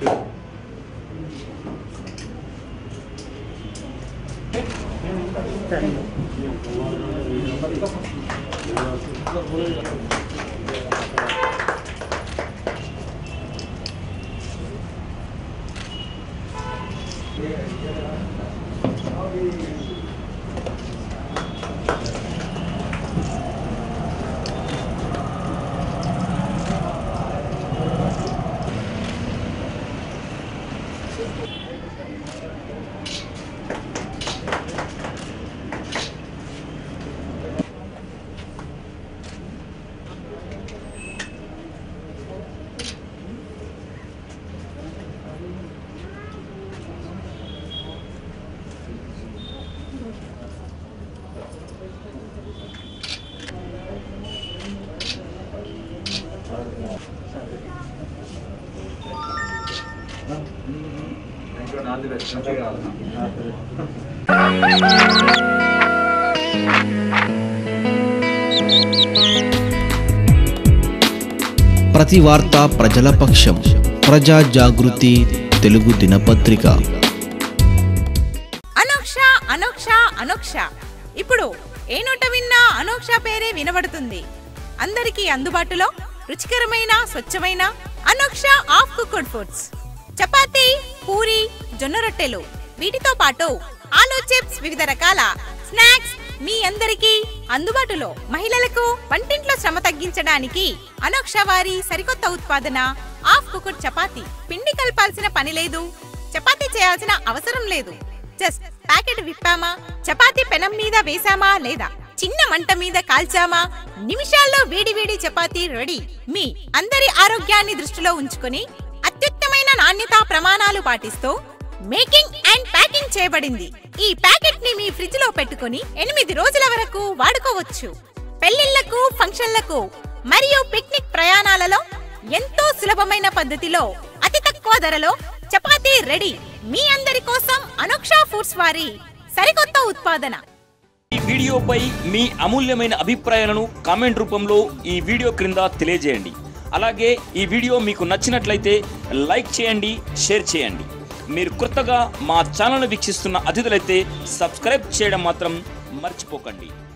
ప్రతి వార్త ప్రజల పక్షం ప్రజా జాగృతి తెలుగు దినపత్రిక అనోక్ష అనోక్ష అనోక్ష ఇప్పుడు ఏ నోట విన్నా అనోక్ష పేరే వినబడుతుంది అందరికీ అందుబాటులో రుచికరమైన స్వచ్ఛమైన Anoksha of cooked foods chapati puri జొన్న రొట్టెలు వీటితో పాటు ఆలు చిప్స్ వివిధ రకాల స్నాక్స్ మీ అందరికీ అందుబాటులో మహిళలకు వంటింట్లో శ్రమ తగ్గించడానికి అనోక్ష వారి సరికొత్త ఉత్పాదన ఆఫ్ కుకుడ్ చపాతీ పిండి కలపాల్సిన పని లేదు చపాతీ చేయాల్సిన అవసరం లేదు జస్ట్ ప్యాకెట్ విప్పామా చపాతీ పెనం మీద వేసామా లేదా చిన్న మంట మీద కాల్చామా నిమిషాల్లో వేడి వేడి చపాతీ రెడీ మీ అందరి ఆరోగ్యాన్ని దృష్టిలో ఉంచుకొని అత్యుత్తమైన నాణ్యతా ప్రమాణాలు పాటిస్తూ మేకింగ్ అండ్ ప్యాకింగ్ చేయబడింది ఈ ప్యాకెట్ ని మీ ఫ్రిడ్జ్ లో పెట్టుకొని ఎనిమిది రోజుల వరకు వాడుకోవచ్చు పెళ్లిళ్లకు ఫంక్షన్లకు మరియు పిక్నిక్ ప్రయాణాలలో ఎంతో సులభమైన పద్ధతిలో అతి తక్కువ ధరలో చపాతీ రెడీ మీ అందరి కోసం అనోక్షా ఫుడ్స్ వారి సరికొత్త ఉత్పాదన ఈ వీడియోపై మీ అమూల్యమైన అభిప్రాయాలను కామెంట్ రూపంలో ఈ వీడియో క్రింద తెలియజేయండి అలాగే ఈ వీడియో మీకు నచ్చినట్లయితే లైక్ చేయండి షేర్ చేయండి మీరు కొత్తగా మా ఛానల్ వీక్షిస్తున్న అతిథులైతే సబ్స్క్రైబ్ చేయడం మాత్రం మర్చిపోకండి